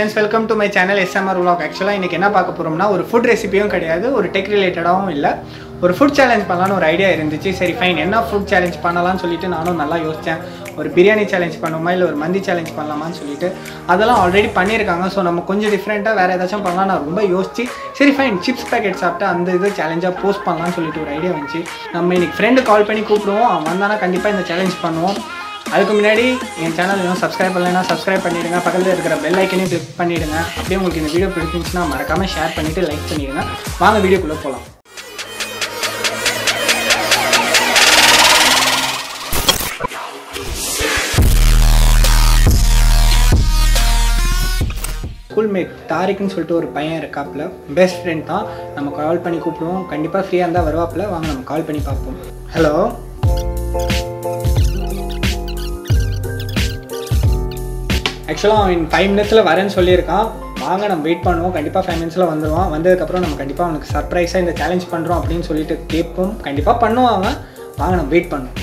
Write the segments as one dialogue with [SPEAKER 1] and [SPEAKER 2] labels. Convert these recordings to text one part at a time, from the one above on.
[SPEAKER 1] Friends welcome to my channel SMR vlog ஆக்சுவலாக இன்றைக்கி என்ன பார்க்க போகிறோம்னா ஒரு ஃபுட் ரெசிபியும் கிடையாது ஒரு டெக் ரிலேட்டடாகவும் இல்லை ஒரு ஃபுட் சேலஞ்ச் பண்ணலான்னு ஒரு ஐடியா இருந்துச்சு சரி ஃபைன் என்ன ஃபுட் சேலஞ்ச் பண்ணலாம்னு சொல்லிட்டு நானும் நல்லா யோசித்தேன் ஒரு பிரியாணி சேலஞ்ச் பண்ணுமா இல்லை ஒரு மந்தி சேலஞ்ச் பண்ணலாமான்னு சொல்லிட்டு அதெல்லாம் ஆல்ரெடி பண்ணியிருக்காங்க ஸோ நம்ம கொஞ்சம் டிஃப்ரெண்ட்டாக வேறு ஏதாச்சும் பண்ணலாம் நான் ரொம்ப யோசிச்சு சரி ஃபைன் சிப்ஸ் பேக்கெட் சாப்பிட்டு அந்த இது சேலஞ்சாக போஸ்ட் பண்ணலாம்னு சொல்லிட்டு ஒரு ஐடியா வந்துச்சு நம்ம இன்னைக்கு ஃப்ரெண்டு கால் பண்ணி கூப்பிடுவோம் அவன் வந்தானா கண்டிப்பாக இந்த சேலஞ்ச் பண்ணுவோம் அதுக்கு முன்னாடி என் சேனல் இன்னும் சப்ஸ்கிரைப் பண்ணலைன்னா சப்ஸ்கிரைப் பண்ணிடுங்க பக்கத்தில் இருக்கிற பெல் ஐக்கனையும் கிளிக் பண்ணிடுங்க அப்படியே உங்களுக்கு இந்த வீடியோ பிடிச்சிருந்துச்சுன்னா மறக்காம ஷேர் பண்ணிட்டு லைக் பண்ணிடுங்க வாங்க வீடியோக்குள்ளே போகலாம் ஸ்கூல்மேட் தாரிக்னு சொல்லிட்டு ஒரு பையன் இருக்காப்புல பெஸ்ட் ஃப்ரெண்ட் தான் நம்ம கால் பண்ணி கூப்பிடுவோம் கண்டிப்பாக ஃப்ரீயாக இருந்தால் வருவாப்புல வாங்க நம்ம கால் பண்ணி பார்ப்போம் ஹலோ ஆக்சுவலாக அவன் ஃபைவ் மினிட்ஸில் வரேன்னு சொல்லியிருக்கான் வாங்க நம்ம வெயிட் பண்ணுவோம் கண்டிப்பாக ஃபைவ் மினிட்ஸில் வந்துடுவான் வந்ததுக்கப்புறம் நம்ம கண்டிப்பாக அவனுக்கு சர்ப்ரைஸாக இந்த சேலஞ்ச் பண்ணுறோம் அப்படின்னு சொல்லிட்டு கேட்போம் கண்டிப்பாக பண்ணுவான் அவன் வாங்க நம்ம வெயிட் பண்ணுவோம்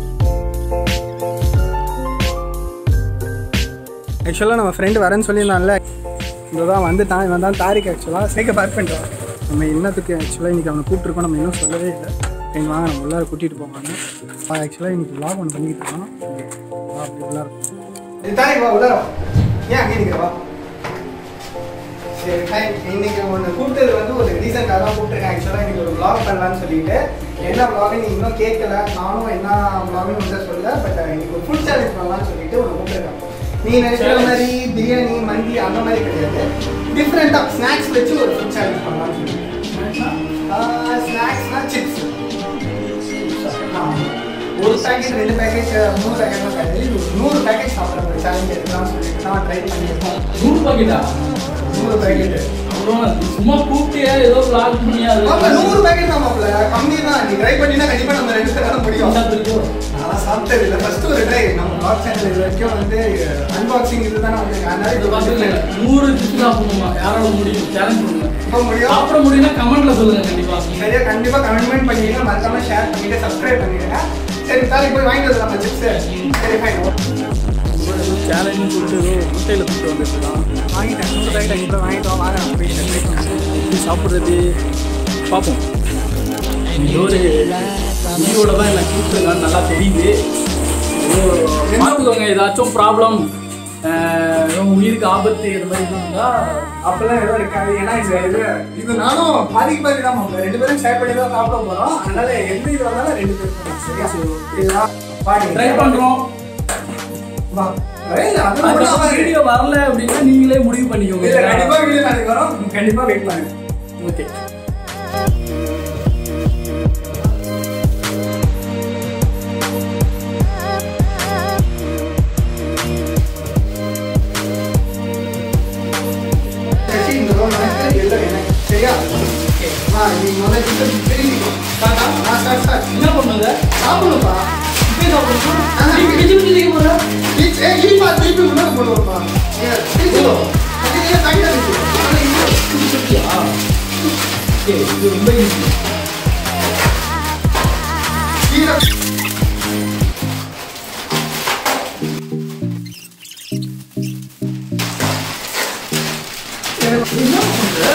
[SPEAKER 1] ஆக்சுவலாக நம்ம ஃப்ரெண்டு வரேன்னு சொல்லியிருந்தான்ல இங்கே தான் வந்துட்டான் இவன் தான் தாரிக் ஆக்சுவலாக சேர்க்க பார்க் பண்ணிட்டான் நம்ம என்னத்துக்கு ஆக்சுவலாக இன்றைக்கி அவனை கூப்பிட்ருக்கோம் நம்ம இன்னும் சொல்லவே இல்லை எங்கள் வாங்க நம்ம உள்ளார கூட்டிகிட்டு போவாங்க ஆக்சுவலாக இன்றைக்கி vlog ஒன்று பண்ணிக்கிட்டு இருக்கோம் வா, அப்படி உள்ளார தாரிக் வா உள்ளார வா. ஏன் அங்கே நிற்கிறவா சரி fine. இன்னைக்கு ஒன்று கூப்பிட்டது வந்து ஒரு ரீசெண்டாக தான் கூப்பிட்டுருக்கேன் ஆக்சுவலாக இன்னைக்கு ஒரு vlog பண்ணலான்னு சொல்லிட்டு என்ன vlog நீ இன்னும் கேட்கல நானும் என்ன vlogனு வந்து சொல்லல பட் இன்னைக்கு ஒரு ஃபுட் சேலஞ்ச் பண்ணலாம்னு சொல்லிட்டு ஒன்று கூப்பிட்டுருக்கேன் நீ நினைக்கிற மாதிரி பிரியாணி மந்தி அந்த மாதிரி கிடையாது டிஃப்ரெண்ட்டாக ஸ்நாக்ஸ் வச்சு ஒரு ஃபுட் சேலஞ்ச் பண்ணலாம்னு சொல்லிட்டு ஸ்நாக்ஸ்னா சிப்ஸ் ஒரு பேக்கெட் ரெண்டு பேக்கெட் மூணு பேக்கெட்லாம் கிடையாது ஒரு நூறு பேக்கெட் சாப்பிட்ற ஒரு சேலஞ்ச் எடுக்கலாம்னு சொல்லிட்டு தான் ட்ரை பண்ணியிருக்கோம்
[SPEAKER 2] நூறு பாக்கெட்டா
[SPEAKER 1] நூறு பேக்கெட்
[SPEAKER 2] அப்புறம் சும்மா கூப்பிட்டு ஏதோ vlog பண்ணி அது
[SPEAKER 1] ஆமா நூறு பேக்கெட் தான் மாப்பிள்ள கம்மி தான் நீ ட்ரை பண்ணினா கண்டிப்பா நம்ம ரெண்டு பேரால முடியும்
[SPEAKER 2] சாப்பிட்டுருக்கோம்.
[SPEAKER 1] நான் சாப்பிட்டது இல்லை ஃபர்ஸ்ட் ஒரு ட்ரை நம்ம பிளாக் சேனல் இது வரைக்கும் வந்து அன்பாக்சிங் இதுதானே வந்து அதனால
[SPEAKER 2] இது
[SPEAKER 1] இது
[SPEAKER 2] பாத்தீங்களா?
[SPEAKER 1] பார்த்து
[SPEAKER 2] நூறு dish சாப்பிடணுமா? யாரால முடியும்? challenge பண்ணுங்க.
[SPEAKER 1] இப்போ முடியும்
[SPEAKER 2] சாப்பிட முடியும்னா commentல சொல்லுங்க கண்டிப்பா.
[SPEAKER 1] சரியா கண்டிப்பா கமெண்ட் பண்ணிடுங்க மறக்காம ஷேர் பண்ணிட்டு சப்ஸ்கிரைப் பண்ணிடுங்க சரி தாலி போய் வாங்கிட்டு வரலாம் நம்ம சிப்ஸ் சரி ஃபைன்
[SPEAKER 2] சேலஞ்சுன்னு சொல்லிட்டு ஏதோ முட்டையில கூப்பிட்டு வந்துருக்கலாம்
[SPEAKER 1] வாங்கிட்டேன் நூறு பேக்கெட் அங்கே போய் வாங்கிட்டு வா, வாங்க நம்ம போய் ட்ரை பண்ணுவோம்
[SPEAKER 2] சாப்பிட்றது பார்ப்போம் ஏதோ ஒரு உயிரோட தான் எனக்கு கூப்பிட்டுருக்கான்னு நல்லா தெரியுது ஏதோ பார்த்துக்கோங்க ஏதாச்சும் ப்ராப்ளம் உயிருக்கு ஆபத்து இது மாதிரி எதுவும் இருந்தா
[SPEAKER 1] அப்பெல்லாம் எதுவும் இருக்காது ஏன்னா இது இது இது நானும் பாதிக்கு பாதி தான் மாப்பிள்ள ரெண்டு பேரும் ஷேர் பண்ணி தான் சாப்பிட போறோம் அதனால எந்த இது வந்தாலும் ரெண்டு பேரும் பண்ணலாம். சரியா இதுதான் பாடி
[SPEAKER 2] ட்ரை பண்றோம்
[SPEAKER 1] வா இல்ல, அதெல்லாம் ஒண்ணும் ஆகாது.
[SPEAKER 2] வீடியோ வரல அப்படின்னா நீங்களே முடிவு பண்ணிக்கோங்க
[SPEAKER 1] இல்ல கண்டிப்பா வீடியோ நாளைக்கு வரும் கண்டிப்பா வெயிட் பண்ணுங்க
[SPEAKER 2] ஓகே
[SPEAKER 1] சரி இந்த ரோல் எனக்கு எல்லாம் எனக்கு சரியா வா நீ முதல்ல சிக்கன் பிரிஞ்சிக்கோ பாத்தா நான் ஸ்டார்ட் ஸ்டார்ட்
[SPEAKER 2] என்ன பண்ணுங்க
[SPEAKER 1] சாப்பிடுப்பா இப்பயே சாப்பிடணும் ஆஹா.
[SPEAKER 2] பிடிச்சு பிடிச்சு போற
[SPEAKER 1] ஈச் ஏ ஈ பா திருப்பி முன்னாடி கொண்டு வரப்பா பிரிஞ்சிக்கோ அது ஏன் தங்கிட்டு இருக்கு அதனால இங்க
[SPEAKER 2] ஓகே இது ரொம்ப ஈஸி
[SPEAKER 1] கீழே
[SPEAKER 2] என்ன பண்ற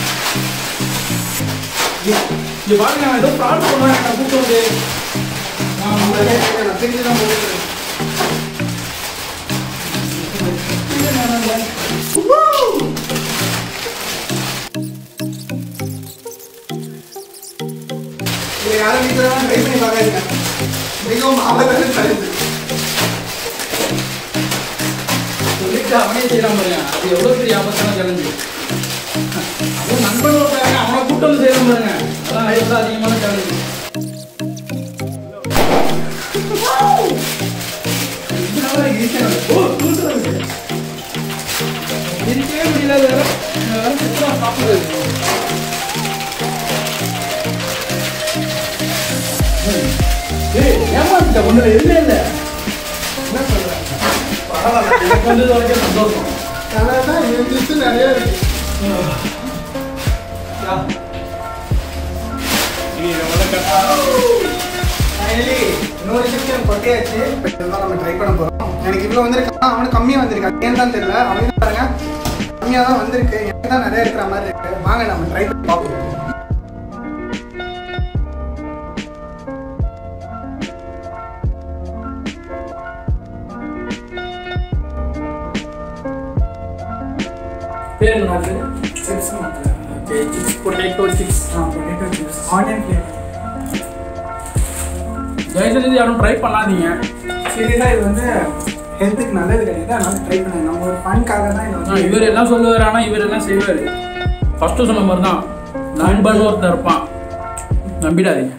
[SPEAKER 2] இங்க பாருங்க நான் ஏதோ ஃப்ராட் பண்ணுவேன் நான் கூப்பிட்டு வந்து நான் உங்களை
[SPEAKER 1] நான் பிரிஞ்சு தான் போகிறேன் இதை யாரும் வீட்டில் தான் ட்ரை பண்ணி பார்க்காதீங்க மிகவும் ஆபத்தான challenge.
[SPEAKER 2] சொல்லிட்டு அவனே செய்யறான் பாருங்க அது எவ்வளவு பெரிய ஆபத்தான சேலஞ்சு அதுவும் நண்பன் ஒருத்தன் அவனை கூப்பிட்டு வந்து செய்யறான் பாருங்க அதான் எவ்வளவு அதிகமான சேலஞ்சு
[SPEAKER 1] இதனால எனக்கு ஈஸியாக இருக்கு. ஓ, சூப்பரா இருக்கு.
[SPEAKER 2] இருக்கவே முடியல இது வேற. இந்த வேற சுத்தமா சாப்பிடுறது ஏய் ஏமாந்துட்ட ஒண்ணுல எதுவுமே இல்லை
[SPEAKER 1] என்ன சொல்றேன்?
[SPEAKER 2] பரவாயில்ல எனக்கு வந்து வரைக்கும் சந்தோஷம்
[SPEAKER 1] அதனால தான் இருந்துச்சு நிறைய இருக்கு. Finally, இன்னொரு chicken கொட்டையாச்சு. இப்ப இதுதான் நம்ம try பண்ண போறோம். எனக்கு இவ்வளவு வந்திருக்கு ஆனா அவனுக்கு கம்மியா வந்திருக்கு அது ஏன் தான் தெரியல அவனுக்கு பாருங்க கம்மியாக தான் வந்திருக்கு எனக்கு தான் நிறைய இருக்கிற மாதிரி இருக்கு வாங்க நம்ம ட்ரை பண்ணி பார்ப்போம்
[SPEAKER 2] பேர் என்ன அது
[SPEAKER 1] chips
[SPEAKER 2] okay chips potato chips
[SPEAKER 1] potato chips onion flavour
[SPEAKER 2] தயவுசெய்து யாரும் ட்ரை பண்ணாதீங்க
[SPEAKER 1] சீரியஸாக இது வந்து ஹெல்த்துக்கு நல்லது கிடையாது அதனால ட்ரை பண்ணேன் நம்ம ஒரு ஃபன்காக தான் இது
[SPEAKER 2] ஆனா,
[SPEAKER 1] வந்து
[SPEAKER 2] இவர் எல்லாம் சொல்லுவார் ஆனால் இவர் எல்லாம் செய்வார் ஃபஸ்ட்டு சொன்ன மாதிரி தான் நண்பன் ஒருத்தன் இருப்பான் நம்பிடாதீங்க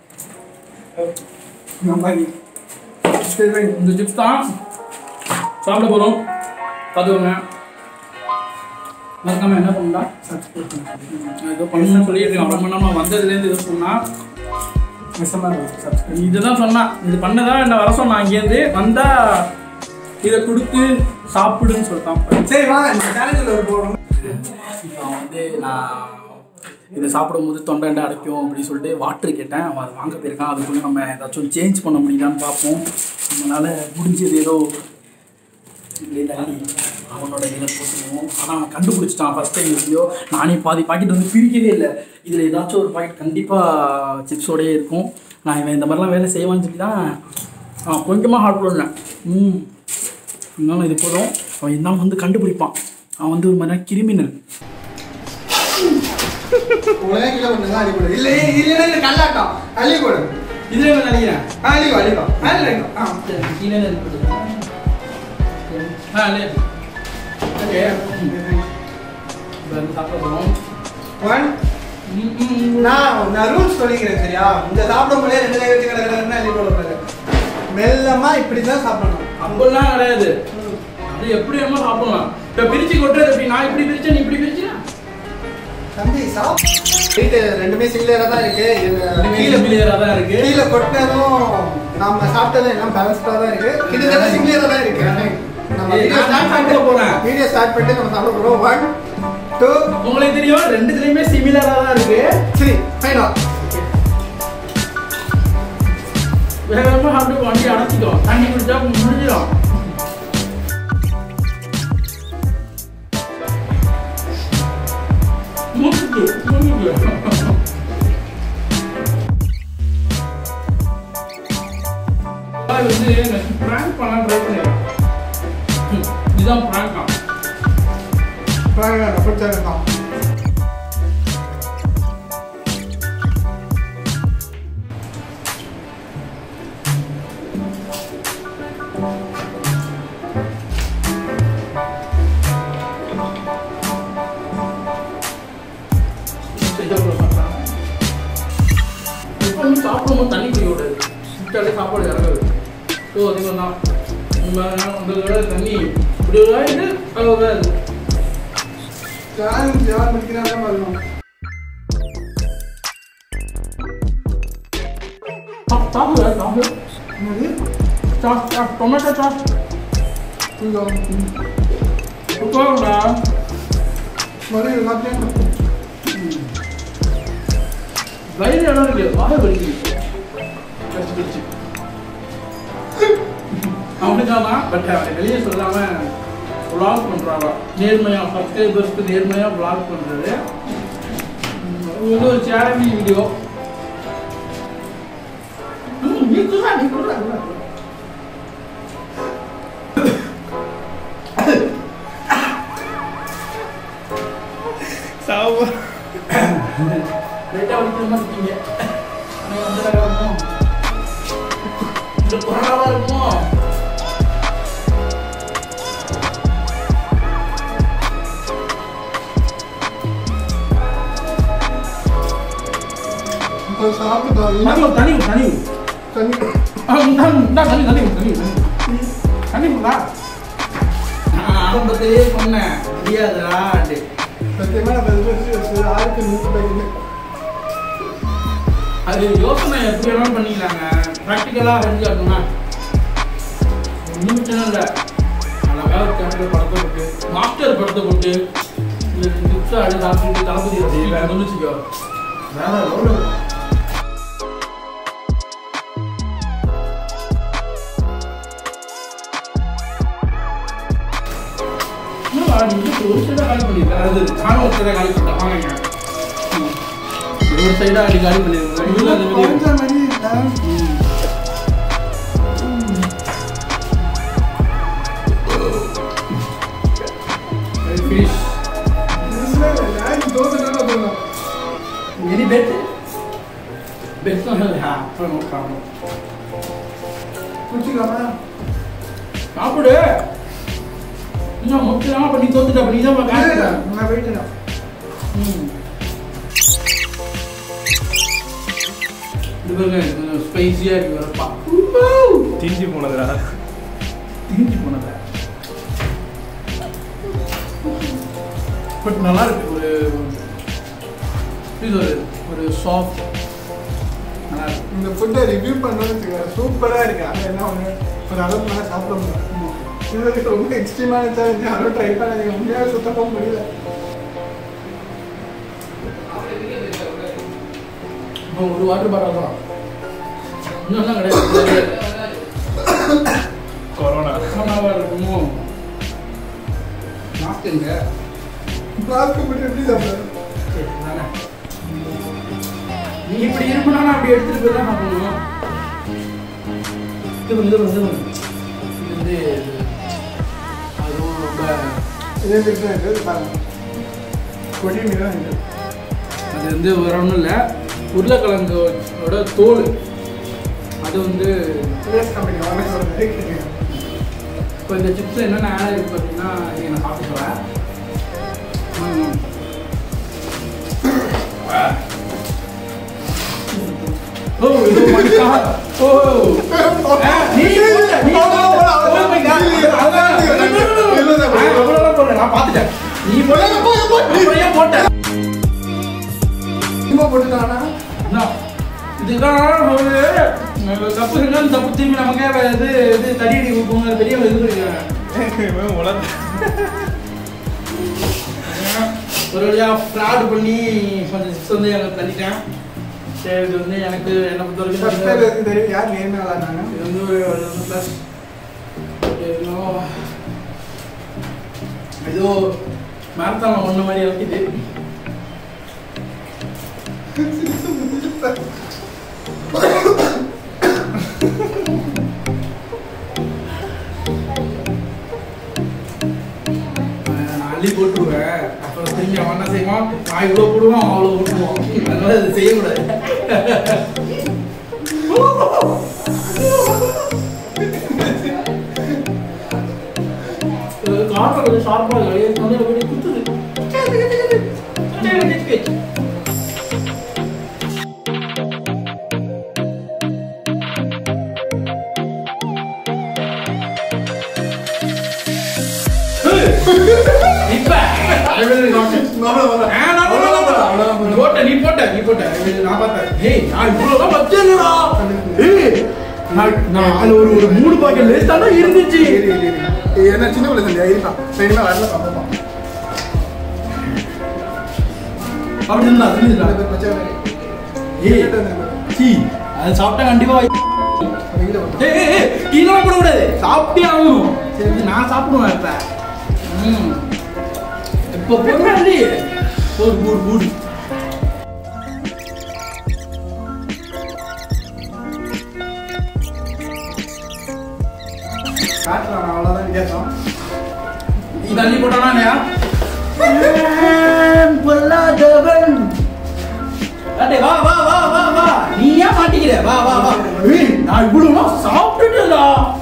[SPEAKER 1] நம்பாதி சரி ரைட்
[SPEAKER 2] இந்த சிப்ஸ் தான் சாப்பிட போகிறோம் பார்த்துக்கோங்க மறக்காம என்ன பண்ணா
[SPEAKER 1] சப்ஸ்கிரைப் பண்ணுங்க
[SPEAKER 2] ஏதோ பண்ணணும்னு சொல்லிட்டு இருக்கேன் ரொம்ப நம்ம வந்ததுலேருந்து எதோ சொன்னா
[SPEAKER 1] மிஸ்ஸமாக சப்ஸ்கிரைப்
[SPEAKER 2] இதுதான் சொன்னான் இது பண்ணதான் என்ன வர சொன்னான் இங்கேருந்து வந்தா இதை கொடுத்து சாப்பிடுன்னு சொல்லிட்டான்
[SPEAKER 1] சரி வாங்க இந்த சேனலில் ஒரு போகிறோம்
[SPEAKER 2] இப்போ வந்து நான் இதை சாப்பிடும்போது தொண்டை அடைக்கும் அப்படின்னு சொல்லிட்டு வாட்டர் கேட்டேன் அவன் அதை வாங்க போயிருக்கான் அதுக்குள்ளே நம்ம ஏதாச்சும் சேஞ்ச் பண்ண முடியுதான்னு பார்ப்போம் நம்மளால் முடிஞ்சது ஏதோ இப்படியே தள்ளி அவனோட இதில் போட்டுருவோம் ஆனால் அவன் கண்டுபிடிச்சிட்டான் ஃபஸ்ட் டைம் வீடியோ நானே பாதி பாக்கெட் வந்து பிரிக்கவே இல்லை இதில் ஏதாச்சும் ஒரு பாக்கெட் கண்டிப்பாக சிப்ஸோடயே இருக்கும் நான் இவன் இந்த மாதிரிலாம் வேலை செய்வான்னு சொல்லி தான் அவன் கொஞ்சமாக ஹார்ட் பண்ணேன் ம் இருந்தாலும் இது போதும் அவன் இருந்தாலும் வந்து கண்டுபிடிப்பான் அவன் வந்து ஒரு மாதிரி கிரிமினல்
[SPEAKER 1] ஒரே கிலோ ஒன்று தான் அடிக்கூடாது இல்லை இல்லைன்னா இந்த கல்லாட்டம் அள்ளிக்கூடாது
[SPEAKER 2] இதுல என்ன நினைக்கிறேன்
[SPEAKER 1] அள்ளிக்கோ அள்ளிக்கோ அள்ளிக்கோ ஆ
[SPEAKER 2] கீழே இருக்குது ஆ இல்லையா ஓகே சாப்பிட போகிறோம்
[SPEAKER 1] ஒன் நான் நான் ரூல்ஸ் சொல்லிக்கிறேன் சரியா இந்த சாப்பிடும்போதே ரெண்டு கை வச்சு கிடக்கிறதுன்னு அள்ளி போடக்கூடாது மெல்லமா இப்படி தான் சாப்பிடணும்
[SPEAKER 2] அப்படிலாம் கிடையாது அது எப்படி வேணுமோ சாப்பிடலாம் இப்போ பிரிச்சு கொட்டுறது எப்படி நான் இப்படி பிரிச்சேன் நீ இப்படி பிரிச்சியா
[SPEAKER 1] தம்பி சாப் வீட்டு ரெண்டுமே சிமிலராக தான் இருக்கு இது
[SPEAKER 2] கீழே
[SPEAKER 1] கீழே
[SPEAKER 2] பிள்ளையராக தான் இருக்கு
[SPEAKER 1] கீழே கொட்டினதும் நம்ம சாப்பிட்டதும் எல்லாம் பேலன்ஸ்டாக தான் இருக்கு கிட்டத்தட்ட சிமிலராக தான் இருக்கு நம்ம
[SPEAKER 2] ஏய்,
[SPEAKER 1] வீடியோ
[SPEAKER 2] நான்
[SPEAKER 1] ஸ்டார்ட்
[SPEAKER 2] சாப்பிட
[SPEAKER 1] பண்ணிட்டு
[SPEAKER 2] போறேன்.
[SPEAKER 1] வீடியோ ஸ்டார்ட் பண்ணிட்டு நம்ம சாப்பிட போகிறோம் ஒன் டூ
[SPEAKER 2] உங்களுக்கு தெரியும் ரெண்டுத்துலயுமே சிமிலராக தான் இருக்கு
[SPEAKER 1] த்ரீ ஃபைனல்
[SPEAKER 2] வேற வேகமாக சாப்பிட்டு வண்டி அடைச்சிக்கும் தண்ணி குடிச்சா முடிஞ்சிடும் மூக்குக்கு, மூக்குக்கு. அது வந்து எனக்கு prank பண்ண try பண்ணிருக்கேன். ம், இதுதான் prank ஆ.
[SPEAKER 1] பிடிச்சது தான்
[SPEAKER 2] எப்பவுமே சாப்பிடும்போது தண்ணி குடிக்க கூடாது விட்டாலே சாப்பாடு இறங்காது ஸோ அதிகம் தான் அந்த தடவை தண்ணி இப்படி ஒரு ஆயிட்டு அது ஒரு ஆயிடுது.
[SPEAKER 1] சேலஞ்ச் யார் முடிக்கிறாங்க வரணும்
[SPEAKER 2] சாப்~ சாப்பிடு சாப்பிடு
[SPEAKER 1] என்னது
[SPEAKER 2] சாஸ் சாஸ் டொமேட்டோ சாஸ்
[SPEAKER 1] இங்கே
[SPEAKER 2] சூப்பர்டா
[SPEAKER 1] மறுபடியும் எல்லாத்தையும்
[SPEAKER 2] வயிறு இடம் இருக்கு வாய் வலிக்குது கடிச்சு கடிச்சு அவனுக்காக பட் வெளியே சொல்லாம vlog பண்றாங்க நேர்மையா சப்ஸ்கிரைபர்ஸ்க்கு நேர்மையா vlog பண்றது இது வந்து ஒரு சேலஞ்சிங் வீடியோ நீ சொல்றா நீ சொல்றா சொல்றா.
[SPEAKER 1] சாவு
[SPEAKER 2] லைட்டா வலிக்கிற மாதிரி இருக்கீங்க ஆனா வந்து நாங்க இருக்கோம் இந்த கொரோனாவா இருக்குமோ
[SPEAKER 1] இப்போ சாப்பிட்டு
[SPEAKER 2] தண்ணி ஊத்து, தண்ணி ஊத்து, தண்ணி ஊத்து.
[SPEAKER 1] தண்ணி
[SPEAKER 2] ஆ, இந்தா, இந்தா, தண்ணி தண்ணி ஊத்து, தண்ணி ஊத்து, தண்ணி ஊத்து. தண்ணி ஊத்துடா. நான் ஆரம்பத்திலேயே சொன்னேன் முடியாதுடா
[SPEAKER 1] சத்தியமா நான் பதில் வச்சு ஆளுக்கு நூற்றி பதினு
[SPEAKER 2] அது யோசனை எப்படி வேணாலும் பண்ணிக்கலாங்க ப்ராக்டிக்கலாக செஞ்சு காட்டணும்னா ஒன்றும் பிரச்சனை இல்லை அழகாக ஒரு கேமரா படத்தை போட்டு மாஸ்டர் படத்தை போட்டு இல்லை டிப்ஸை அடி சாப்பிட்டு தளபதி வேறு வச்சுக்கோ
[SPEAKER 1] வேற லெவலில்
[SPEAKER 2] என்னடா நீ ஒரு சில காலி பண்ணியிருக்கேன் அது நானும் ஒருத்தரை காலி பண்ணிட்டேன் வாங்க ம். ஒரு சைடாக அப்படி காலி பண்ணியிருக்கேன் இல்லை அந்த மாதிரி
[SPEAKER 1] கொஞ்சம் மணி இருக்கா?
[SPEAKER 2] ஃபினிஷ்
[SPEAKER 1] இதுல நான் தோசை தானே போடணும்.
[SPEAKER 2] Ini bet. Bet kan ha, அப்புறம் காணும்.
[SPEAKER 1] குடிச்சுக்கலாமா?
[SPEAKER 2] சாப்பிடு. இன்னும் முக்கியமா பண்ணி தோத்துட்ட பண்ணி தான்
[SPEAKER 1] இல்ல, இல்ல,
[SPEAKER 2] காசு.
[SPEAKER 1] நான் போயிட்டேன்.
[SPEAKER 2] இது பாருங்க கொஞ்சம் ஸ்பைசியா இருக்கு வரப்பா.
[SPEAKER 3] தீஞ்சு போனதுடா
[SPEAKER 2] தீஞ்சு போனத. பட் நல்லா இருக்கு ஒரு இது ஒரு ஒரு சாஃப்ட் நல்லா இருக்கு
[SPEAKER 1] இந்த ஃபுட்டை ரிவ்யூ பண்ணணும்னு வச்சுக்கோங்க சூப்பரா இருக்கு ஆனா என்ன ஒண்ணு ஒரு அளவுக்கு மேல சாப்பிட முடியல இது வரைக்கும் ரொம்ப எக்ஸ்ட்ரீமான சேலஞ்ச் யாரும் ட்ரை பண்ணாதீங்க உண்மையாக சுத்தமா முடியல
[SPEAKER 2] இப்போ ஒரு வாட்டர் பாட்டில் தான் இன்னும் கிடையாது
[SPEAKER 3] கொரோனா
[SPEAKER 2] கொரோனாவா இருக்குமோ மாஸ்க் எங்க
[SPEAKER 1] பிளாஸ்க்கு போட்டு எப்படி சாப்பிடுறது
[SPEAKER 2] சரி, நானே. நீ இப்படி இருக்கணும் நான் அப்படி எடுத்துட்டு போய் தான் நான் பண்ணுவோம் இது வந்து இது வந்து இது வந்து அதுவும் ரொம்ப
[SPEAKER 1] இதே மாதிரி இருக்கு பாருங்க கொடி மீதான் இருக்கு
[SPEAKER 2] அது வந்து வேற ஒன்றும் இல்லை உருளைக்கிழங்கோட தோல் அது வந்து
[SPEAKER 1] பிளேஸ் கம்பெனி வாங்க சொல்றேன்
[SPEAKER 2] இப்போ இந்த சிப்ஸ் என்னென்ன ஆட் இருக்கு பார்த்தீங்கன்னா இதை நான் சாப்பிட்டு சொல்கிறேன் ம். ஓ இது மட்டும் ஓ ஆ, நீ போட்ட, நீ போட்ட. Oh my God. அதான். ஆ, அவ்வளவுதான் போடல, நான் பார்த்துட்டேன். நீ போட்ட, அப்புறம் ஏன் போட்ட?
[SPEAKER 1] சும்மா போட்டுட்டானா
[SPEAKER 2] என்ன? இதுதான் ஒரு தப்பு செஞ்சாலும் தப்பு திரும்பி நமக்கே வே- இது இது தடியடி கொடுப்போங்க பெரிய இது பண்ணிருக்காங்க
[SPEAKER 3] உலர்ந்து
[SPEAKER 2] ஒரு வழியா ஃப்ராட் பண்ணி கொஞ்சம் சிக்ஸ் வந்து எனக்கு தள்ளிட்டேன் சரி இது வந்து எனக்கு என்னை பொறுத்த
[SPEAKER 1] ஃபர்ஸ்ட்
[SPEAKER 2] வரைக்கும்
[SPEAKER 1] இருக்கு தெரியும் யார் நேம் விளாட்றாங்க
[SPEAKER 2] இது வந்து ஒரு ப்ளஸ் ஏதோ ஏதோ மேரத்தான் ஒன்று மாதிரி இருக்குது நான் அள்ளி போட்டுருவேன் அப்புறம் திரும்பி அவன் என்ன செய்வான் நான் இவ்வளோ போடுவான் அவன் அவ்வளோ போட்டுருவான் அதனால இது செய்யக்கூடாது காட்டில் கொஞ்சம் ஷார்ப்பாக இருக்கு வந்து போய் குத்துது இப்ப போட்ட நீ போட்ட நீ போட்ட நான் பார்த்தேன் ஏய் நான் இவ்வளவுதான் வச்சேன்டா ஏய் நான் நான் அதுல ஒரு ஒரு மூணு பாக்கெட் லேஸ் தானே இருந்துச்சு
[SPEAKER 1] என்ன சின்ன பிள்ளை சந்தியா இருக்கான் சரிங்களா வரல பார்ப்போம்
[SPEAKER 2] அப்படி இருந்தா தெரியுதுடா ஏய் சீ அது சாப்பிட்டா கண்டிப்பா வை- ஏய் ஏய், ஏய் இதெல்லாம் போடக்கூடாது சாப்பிட்டே ஆகணும் சரி நான் சாப்பிடுவேன் இப்ப ம் இப்போ போடுறாண்டி போடு போடு போடு
[SPEAKER 1] காட்டுறான் அவ்வளோதான் வித்தியாசம்
[SPEAKER 2] நீ தண்ணி போட்டானா இல்லையா பொல்லாதவன் அடே வா வா வா வா வா நீ ஏன் மாட்டிக்கிற வா வா வா ஏய் நான் இவ்வளவு சாப்பிட்டுட்டேன்டா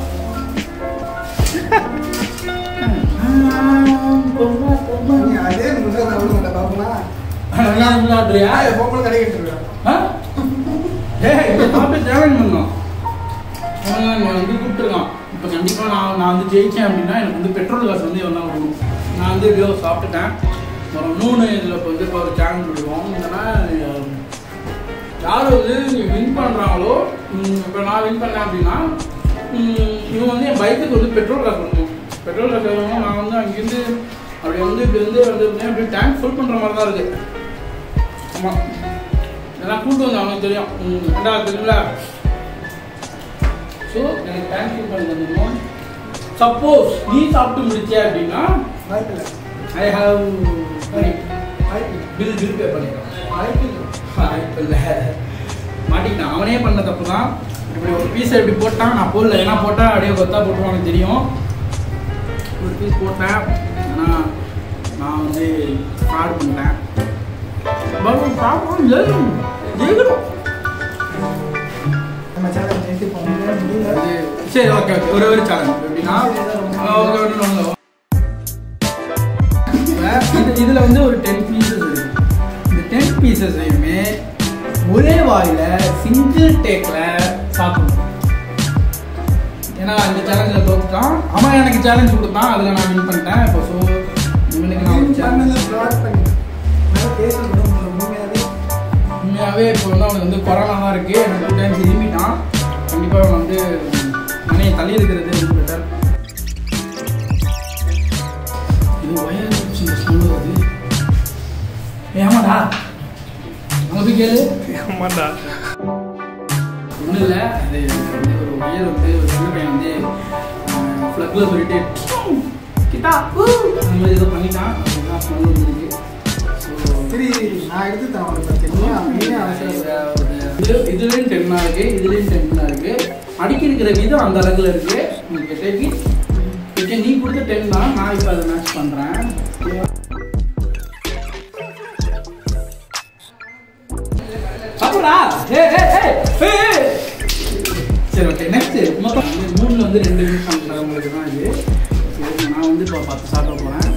[SPEAKER 1] நீ அதே முதல் நான் விட மாட்டேன் பாப்போமா
[SPEAKER 2] விளையாடுறியா
[SPEAKER 1] நான் எப்போ கடைக்கிட்டு இருக்கேன்
[SPEAKER 2] ஏய் இதை சாப்பிட்டு சேலஞ்ச் பண்ணோம் அவன் என்னை வந்து கூப்பிட்டுருக்கான் இப்போ கண்டிப்பாக நான் நான் வந்து ஜெயிச்சேன் அப்படின்னா எனக்கு வந்து பெட்ரோல் காசு வந்து எவ்வளோ கொடுக்கும் நான் வந்து எப்படியோ சாப்பிட்டுட்டேன் ஒரு இன்னொன்று இதில் இப்போ வந்து இப்போ ஒரு சேலஞ்ச் விடுவோம் என்னன்னா யார் வந்து வின் பண்ணுறாங்களோ இப்போ நான் வின் பண்ணேன் அப்படின்னா ம், இவன் வந்து என் பைக்குக்கு வந்து பெட்ரோல் காசு கொடுக்கணும் பெட்ரோல் காசு கொடுக்கணும் நான் வந்து அங்கேருந்து அப்படி வந்து இப்படி வந்து வந்து அப்படி டேங்க் ஃபுல் பண்ணுற மாதிரி தான் இருக்குது ஆமாம் இதெல்லாம் கூட்டு வந்து அவனுக்கு தெரியும் ம், ரெண்டாவது தெரியுங்களா ஸோ எனக்கு டேங்க் ஃபுல் பண்ணி தந்துடணும் சப்போஸ் நீ சாப்பிட்டு முடிச்ச அப்படின்னா
[SPEAKER 1] வாய்ப்பில்லை
[SPEAKER 2] I have bill bill pay பண்ணிடுறேன் வாய்ப்பு இல்லை மாட்டிக்கிட்டான் அவனே பண்ண தப்பு தான் இப்படி ஒரு பீஸை இப்படி போட்டான் நான் போடல ஏன்னா போட்டால் அப்படியே கொத்தா போட்டுருவானு தெரியும் ஒரு பீஸ் போட்டேன் ஆனால் நான் வந்து ஃப்ராட் பண்ணிட்டேன் பட் ப்ராப்ளம் ஜெயிக்கணும்
[SPEAKER 1] நம்ம சேனல் ஜெயிச்சு போக முடியல
[SPEAKER 2] அது- சரி ஓகே ஓகே ஒரு ஒரு சேலஞ்ச் எப்படின்னா ஓகே ஒன்று இது இதில் வந்து ஒரு டென் பீசஸ் இருக்கு இந்த டென் பீசஸையுமே ஒரே வாயில சிங்கிள் டேக்ல சாப்பிடணும் ஏன்னா இந்த சேலஞ்சில் தோத்துட்டான் அவன் எனக்கு சேலஞ்ச் கொடுத்தான் அதில் நான் வின் பண்ணிட்டேன் இப்போ ஸோ இவனுக்கு நான் ஒரு challenge- உண்மையாகவே இப்போ வந்து அவனுக்கு வந்து கொரோனா தான் இருக்குது எனக்கு டூ டைம்ஸ் இருமிட்டான் கண்டிப்பாக அவன் வந்து மனையை தள்ளி இருக்கிறது ரொம்ப பெட்டர் இது ஒயர் இந்த சவுண்டு வருது ஏமாடா அங்கே போய் கேளு
[SPEAKER 3] ஆமாண்டா
[SPEAKER 2] ஒன்றும் இல்லை அது வந்து ஒரு ஒயர் வந்து ஒரு சின்ன பையன் வந்து ஃப்ளக்கில் சொல்லிட்டு கிட்டா ஊ, அந்த மாதிரி ஏதோ பண்ணிட்டான் அதுதான் ஸ்மெல் வந்துருக்கு ஸோ
[SPEAKER 1] சரி நான் எடுத்து தரேன் உனக்கு பத்தியா? நீயே அவசரப்படாத.
[SPEAKER 2] இது இதுலேயும் டென்னா இருக்கு இதுலேயும் டென்னா இருக்கு அடிக்கி இருக்கிற விதம் அந்த அளவுல இருக்கு உங்களுக்கு டேக்கி ஓகே நீ கொடுத்த டென் தான் நான் இப்போ அதை மேட்ச் பண்ணுறேன் சாப்பிட்றா ஏ ஏ ஏ ஏ சரி ஓகே நெக்ஸ்ட் மொத்தம் வந்து மூணில் வந்து ரெண்டு யூஸ் பண்ணுறவங்களுக்கு தான் இது சரி நான் வந்து இப்போ பத்து சாப்பிட போகிறேன்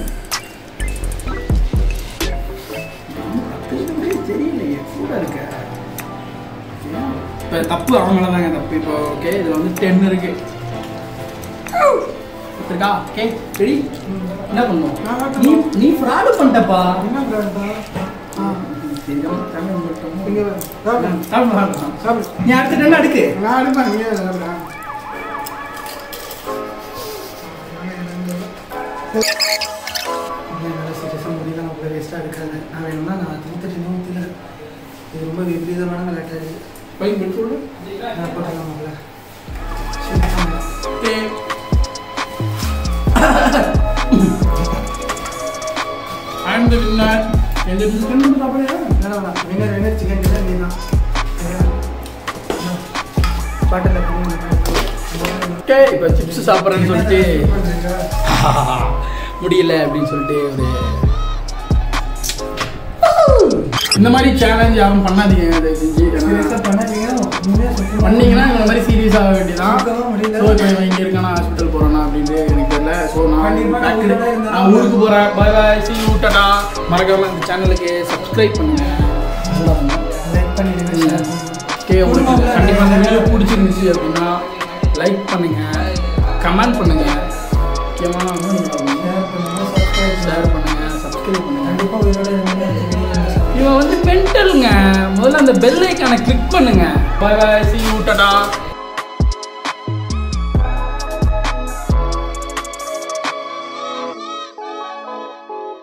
[SPEAKER 2] தெரியலையே கூட இருக்க இப்போ தப்பு அவங்கள தாங்க தப்பு இப்போ ஓகே இதில் வந்து டென் இருக்கு இருக்கா ஓகே ரெடி என்ன பண்ணுவோம் நீ நீ ஃப்ராடு பண்ணிட்டப்பா
[SPEAKER 1] என்ன பிராண்டா? ஆ,
[SPEAKER 2] தெரியாம தமிழ் மட்டும்
[SPEAKER 1] இங்க வா. சாப்பிடு.
[SPEAKER 2] சாப்பிடு, சாப்பிடு, சாப்பிடு.
[SPEAKER 1] சாப்பிடு.
[SPEAKER 2] நீ அடுத்த டென் அடுக்கு
[SPEAKER 1] நான் எடுப்பேன், நீயே சாப்பிடுடா. இல்லை, என்னால serious ஆ முடியல, நான் அவ்வளோ waste ஆ எடுக்காத. நான் வேணும்னா நான் திருத்தட்டு ஊற்றிக்கிறேன் இது ரொம்ப விபரீதமான விளையாட்டு இது.
[SPEAKER 2] போய் பில் சொல்லு
[SPEAKER 1] நான் போட்டுக்கலாம் முதல்ல. சரி, ஆமா.
[SPEAKER 2] Okay I am the winner எந்த பிஸ்கட் மட்டும் சாப்பிடுறியா
[SPEAKER 1] வேணாம், வேணாம். winner, winner, chicken dinner நீதான். சரியா? பாட்டில் தண்ணி
[SPEAKER 2] ஓகே இப்போ சிப்ஸ் சாப்பிட்றேன்னு சொல்லிட்டு முடியல அப்படின்னு சொல்லிட்டு ஒரு இந்த மாதிரி சேலஞ்ச் யாரும் பண்ணாதீங்க தயவு செஞ்சு ஏன்னா
[SPEAKER 1] சீரியஸாக பண்ணாதீங்க உண்மையாக சொல்லுங்க
[SPEAKER 2] பண்ணீங்கன்னா இந்த மாதிரி சீரியஸ் ஆக வேண்டியதான்
[SPEAKER 1] சுத்தமா முடியல.
[SPEAKER 2] ஸோ இப்போ இவன் இங்கே இருக்கானா ஹாஸ்பிட்டல் போகிறானா அப்படின்ட்டு எனக்கு தெரியல ஸோ நான்
[SPEAKER 1] கண்டிப்பா நான்
[SPEAKER 2] back-
[SPEAKER 1] ஊர்ல தான் இருந்தேன்.
[SPEAKER 2] நான் ஊருக்கு போகிறேன் பாய் பாய் சி ஊட்டடா மறக்காம இந்த சேனலுக்கு சப்ஸ்கிரைப் பண்ணுங்க நல்லா பண்ணுங்க
[SPEAKER 1] லைக் பண்ணிடுங்க share பண்ணுங்க.
[SPEAKER 2] ஓகே உங்களுக்கு கண்டிப்பாக இந்த வீடியோ பிடிச்சிருந்துச்சு அப்படின்னா லைக் பண்ணுங்க கமெண்ட் பண்ணுங்க முக்கியமாக
[SPEAKER 1] Share பண்ணுங்க, subscribe
[SPEAKER 2] ஷேர் பண்ணுங்க சப்ஸ்கிரைப் பண்ணுங்க
[SPEAKER 1] கண்டிப்பா உயிரோட இருந்தீங்க.
[SPEAKER 2] இவன் வந்து மென்டலுங்க முதல்ல அந்த பெல் ஐக்கானை கிளிக் பண்ணுங்க bye bye see you Tata